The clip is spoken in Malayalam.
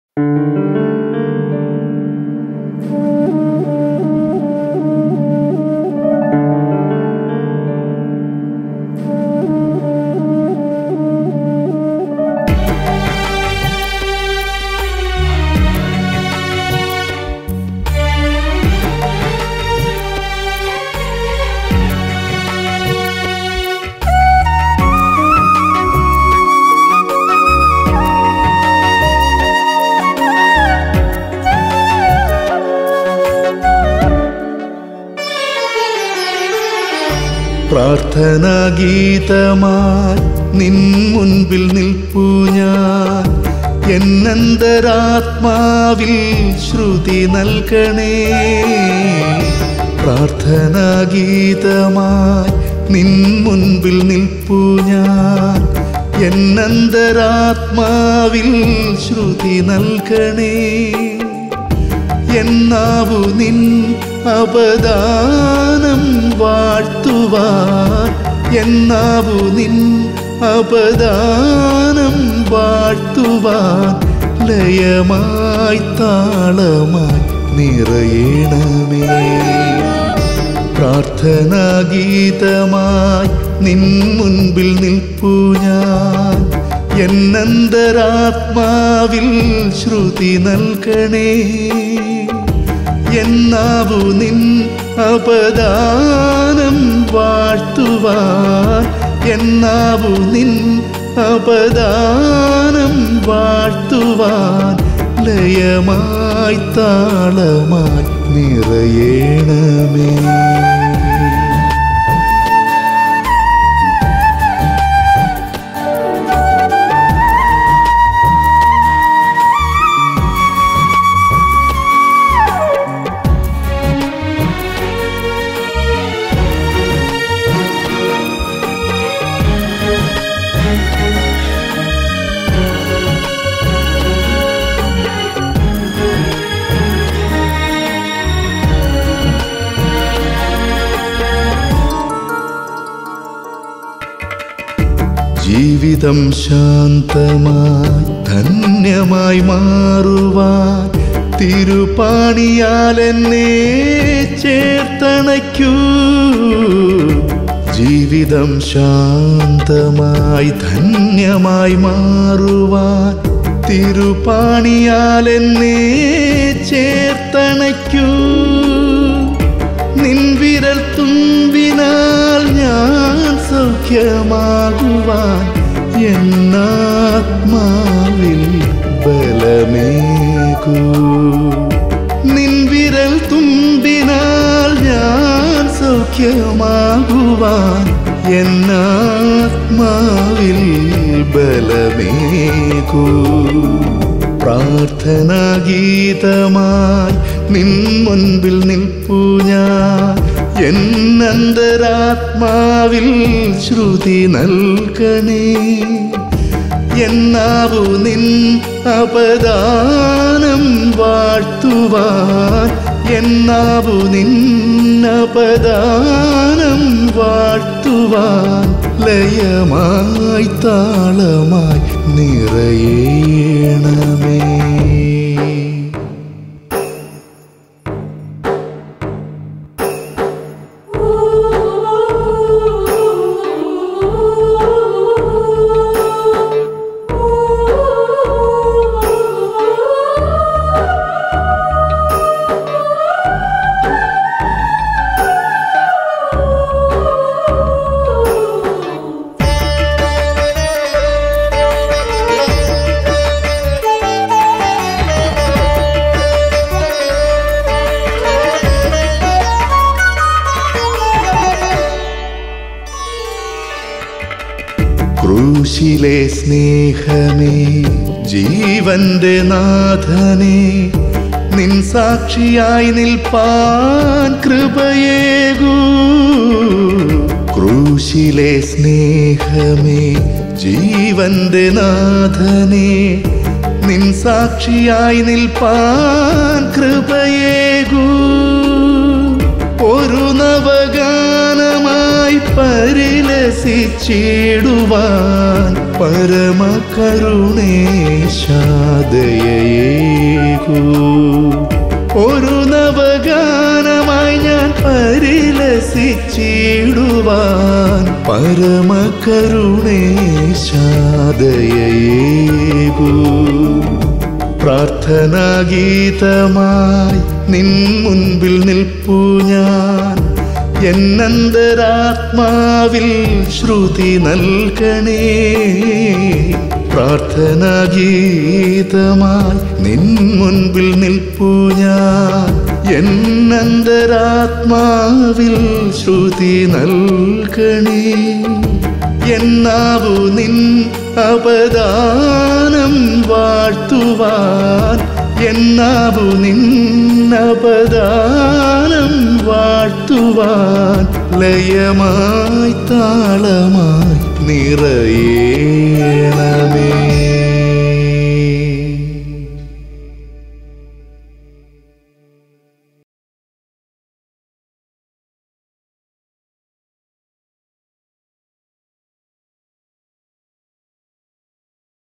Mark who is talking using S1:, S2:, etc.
S1: പ്രാർത്ഥനാഗീതമായി നിൻ മുൻപിൽ നിൽപ്പു ഞാൻ എന്നന്തരാത്മാവിൽ ശ്രുതി നൽകണേ പ്രാർത്ഥനാഗീതമായി നിൻ മുൻപിൽ നിൽപ്പു ഞാൻ എന്നന്തരാത്മാവിൽ ശ്രുതി നൽകണേ എന്നാവു നിൻ അപദാനം വാഴ്ത്തുവാൻ എന്നാവു നിൻ അപദാനം വാഴ്ത്തുവാൻ ലയമായി താളമായി നിറയണമേ പ്രാർത്ഥനാഗീതമായി നിൻ മുൻപിൽ നിൽപ്പു ഞാൻ എന്നന്തരാത്മാവിൽ ശ്രുതി നൽകണേ എന്നാവു നിൻ അപദാനം വാഴ്ത്തുവാൻ എന്നാവു നിൻ അപദാനം വാഴ്ത്തുവാൻ ലയമായി താളമായി നിറയണമേ ജീവിതം ശാന്തമായി ധന്യമായി മാറുവാൻ തിരുപ്പാണിയാൽ എന്നെ ചേർത്തണയ്ക്കൂ ജീവിതം ശാന്തമായി ധന്യമായി മാറുവാൻ തിരുപ്പാണിയാൽ എന്നെ ചേർത്തണയ്ക്കൂ നിൻ വിരൽ തുമ്പിനാൽ ഞാൻ സൗഖ്യമാകുവാൻ എന്നാത്മാവിൽ ബലമേകൂ നിൻ വിരൽ തുമ്പിനാൽ ഞാൻ സൗഖ്യമാകുവാൻ എന്നാത്മാവിൽ ബലമേകൂ പ്രാർത്ഥനാഗീതമായി നിൻ മുൻപിൽ നിൽപ്പു ഞാൻ എന്നന്തരാത്മാവിൽ ശ്രുതി നൽകണേ എന്നാവു നിൻ അപദാനം വാഴ്ത്തുവാൻ എന്നാവു നിൻ അപദാനം വാഴ്ത്തുവാൻ ലയമായി താളമായി നിറയണമേ ക്രൂശിലെ സ്നേഹമേ ജീവന്റെ നാഥനെ നിൻ സാക്ഷിയായി നിൽപ്പാൻ കൃപയേകൂ ക്രൂശിലെ സ്നേഹമേ ജീവന്റെ നാഥനെ നിൻ സാക്ഷിയായി നിൽപ്പാൻ കൃപയേകൂ ഒരു നവഗാനമായി പരിലസിച്ചിടുവാൻ പരമകരുണേശാദയേ ഒരു നവഗാനമായി ഞാൻ പരിലസിച്ചിടുവാൻ പരമകരുണേശാദയേകൂ പ്രാർത്ഥനാഗീതമായി നിൻ മുൻപിൽ നിൽപ്പു ഞാൻ എന്നന്തരാത്മാവിൽ ശ്രുതി നൽകണേ പ്രാർത്ഥനാഗീതമായി നിൻ മുൻപിൽ നിൽപ്പു ഞാൻ എന്നന്തരാത്മാവിൽ ശ്രുതി നൽകണേ എന്നാവു നിൻ അപദാനം വാഴ്ത്തുവാൻ എന്നാവു നിൻ അപദാനം വാഴ്ത്തുവാൻ ലയമായി താളമായി നിറയേണമേ